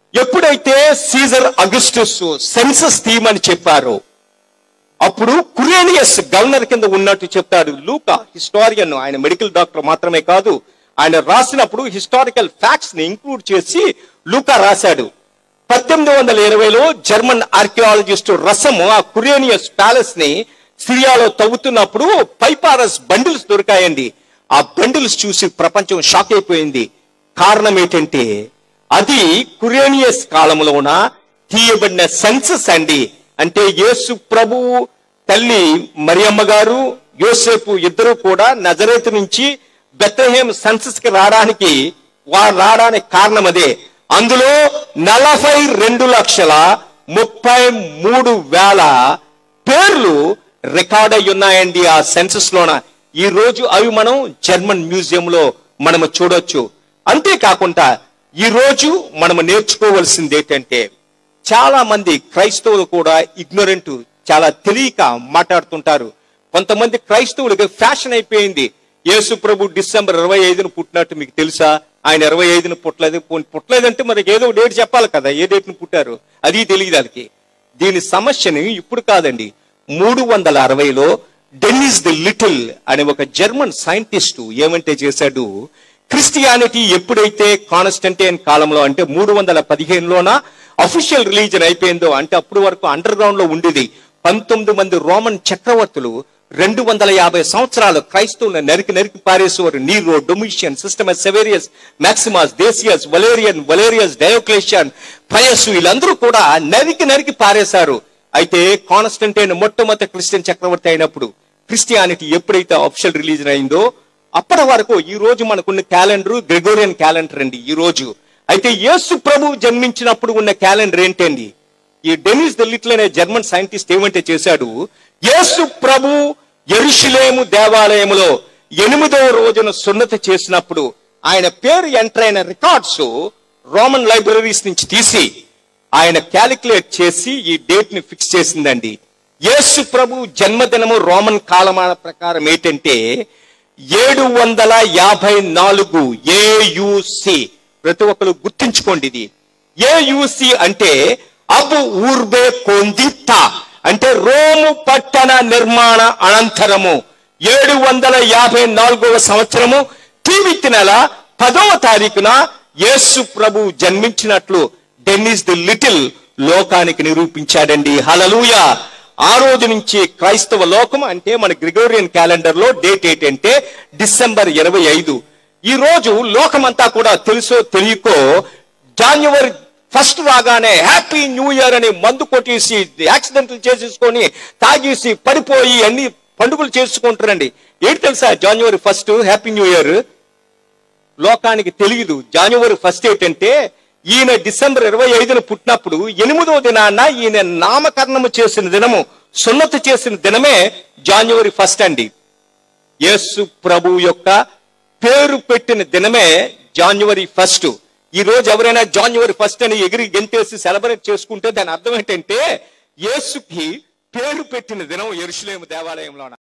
ఎప్పుడైతే Caesar Augustus census theme అని చెప్పారో అప్పుడు కురేనియస్ గవర్నర్ కింద ఉన్నట్టు చెప్తాడు లూకా హిస్టారియన్ ఆయన మెడికల్ డాక్టర్ మాత్రమే కాదు ఆయన రాసినప్పుడు హిస్టారికల్ ఫ్యాక్ట్స్ ని ఇంక్లూడ్ చేసి లూకా రాశాడు పద్దెనిమిది వందల ఇరవైలో జర్మన్ ఆర్కియాలజిస్ట్ రసము ఆ కురేనియస్ ప్యాలెస్ ని సిరియాలో తవ్వుతున్నప్పుడు పైపారస్ బండిల్స్ దొరికాయండి ఆ బండిల్స్ చూసి ప్రపంచం షాక్ అయిపోయింది కారణం ఏంటంటే అది కురేనియస్ కాలంలోన తీయబడిన సెన్సస్ అండి అంటే యేసు ప్రభువు తల్లి మరియమ్మ గారు యోసేపు ఇద్దరు కూడా నజరేతు నుంచి బెత్తహేం సెన్సస్ కి రావడానికి వారు రావడానికి కారణం అదే అందులో నలభై రెండు లక్షల ముప్పై మూడు వేల పేర్లు రికార్డ్ అయి ఉన్నాయండి ఆ సెన్సస్ లోన ఈ రోజు అవి మనం జర్మన్ మ్యూజియం లో మనము చూడొచ్చు అంతేకాకుండా ఈ రోజు మనము నేర్చుకోవలసింది ఏంటంటే చాలా మంది క్రైస్తవులు కూడా ఇగ్నోరెంట్ చాలా తెలియక మాట్లాడుతుంటారు కొంతమంది క్రైస్తవులకి ఫ్యాషన్ అయిపోయింది యేసు ప్రభు డిసెంబర్ ఇరవై ఐదున పుట్టినట్టు మీకు తెలుసా ఆయన ఇరవై ఐదున పుట్టలేదు పోనీ పుట్టలేదంటే మనకి ఏదో డేట్ చెప్పాలి కదా ఏ డేట్ను పుట్టారు అది తెలియదు వాళ్ళకి దీని సమస్యని ఇప్పుడు కాదండి మూడు వందల అరవైలో డెన్నిస్ ది లిటిల్ అనే ఒక జర్మన్ సైంటిస్టు ఏమంటే చేశాడు క్రిస్టియానిటీ ఎప్పుడైతే కాన్స్టంటైన్ కాలంలో అంటే మూడు వందల పదిహేనులోన అఫీషియల్ రిలీజన్ అయిపోయిందో అంటే అప్పుడు వరకు అండర్ గ్రౌండ్ లో ఉండేది పంతొమ్మిది మంది రోమన్ చక్రవర్తులు రెండు వందల యాభై సంవత్సరాలు క్రైస్తవులను నరికి నరికి పారేసేవారు నీరో డొమిషియన్ సిస్టమస్ Severus Maximus Decius Valerian Valerius Diocletian Pius వీళ్ళందరూ కూడా నరికి నరికి పారేశారు అయితే కాన్స్టంటైన్ మొట్టమొదటి క్రిస్టియన్ చక్రవర్తి అయినప్పుడు క్రిస్టియానిటీ ఎప్పుడైతే అఫిషియల్ రిలీజన్ అయిందో అప్పటి వరకు ఈ రోజు మనకున్న క్యాలెండర్ గ్రెగోరియన్ క్యాలెండర్ అండి ఈ రోజు అయితే యేసు ప్రభు జన్మించినప్పుడు ఉన్న క్యాలెండర్ ఏంటండి ఈ డెనిస్ ద లిటిల్ అనే జర్మన్ సైంటిస్ట్ ఏమంటే చేశాడు యేసు ప్రభు ఎరుషులేము దేవాలయములో ఎనిమిదవ రోజున సున్నతి చేసినప్పుడు ఆయన పేరు ఎంటర్ అయిన రికార్డ్స్ రోమన్ లైబ్రరీస్ నుంచి తీసి ఆయన క్యాలిక్యులేట్ చేసి ఈ డేట్ ని ఫిక్స్ చేసిందండి యేసు ప్రభు జన్మదినము రోమన్ కాలమాన ప్రకారం ఏంటంటే ఏడు వందల యాభై నాలుగు ఏయుసి ప్రతి ఒక్కరు గుర్తించుకోండి ఇది ఏయుసి అంటే అబు ఊర్బే కొందితా అంటే రోము పట్టణ నిర్మాణ అనంతరము ఏడు వందల యాభై నాలుగవ సంవత్సరము తీవిత్తి నెల పదవ తారీఖున యేసు ప్రభు జన్మించినట్లు డెన్నిస్ ది లిటిల్ లోకానికి నిరూపించాడండి హలలుయ ఆ రోజు నుంచి క్రైస్తవ లోకం అంటే మన గ్రిగోరియన్ క్యాలెండర్ లో డేట్ ఏంటంటే డిసెంబర్ ఇరవై ఐదు ఈ రోజు లోకమంతా కూడా తెలుసో తెలియకో జాన్యువరి ఫస్ట్ రాగానే హ్యాపీ న్యూ ఇయర్ అని మందు కొట్టేసి యాక్సిడెంట్లు చేసేసుకొని తాగేసి పడిపోయి అన్ని పండుగలు చేసుకుంటారండి ఏంటి తెలుసా January first happy new year లోకానికి తెలియదు జనవరి ఫస్ట్ ఏంటంటే ఈయన డిసెంబర్ ఇరవై ఐదున పుట్టినప్పుడు ఎనిమిదో దినాన ఈయన నామకరణము చేసిన దినము సున్నతి చేసిన దినమే జాన్యువరి ఫస్ట్ అండి యేసు ప్రభు యొక్క పేరు పెట్టిన దినమే జాన్యువరి ఫస్ట్ ఈ రోజు ఎవరైనా జాన్యువరి ఫస్ట్ అని ఎగిరి గెంతేసి సెలబ్రేట్ చేసుకుంటే దాని అర్థం ఏంటంటే యేసుకి పేరు పెట్టిన దినం ఎరుషులేము దేవాలయంలోన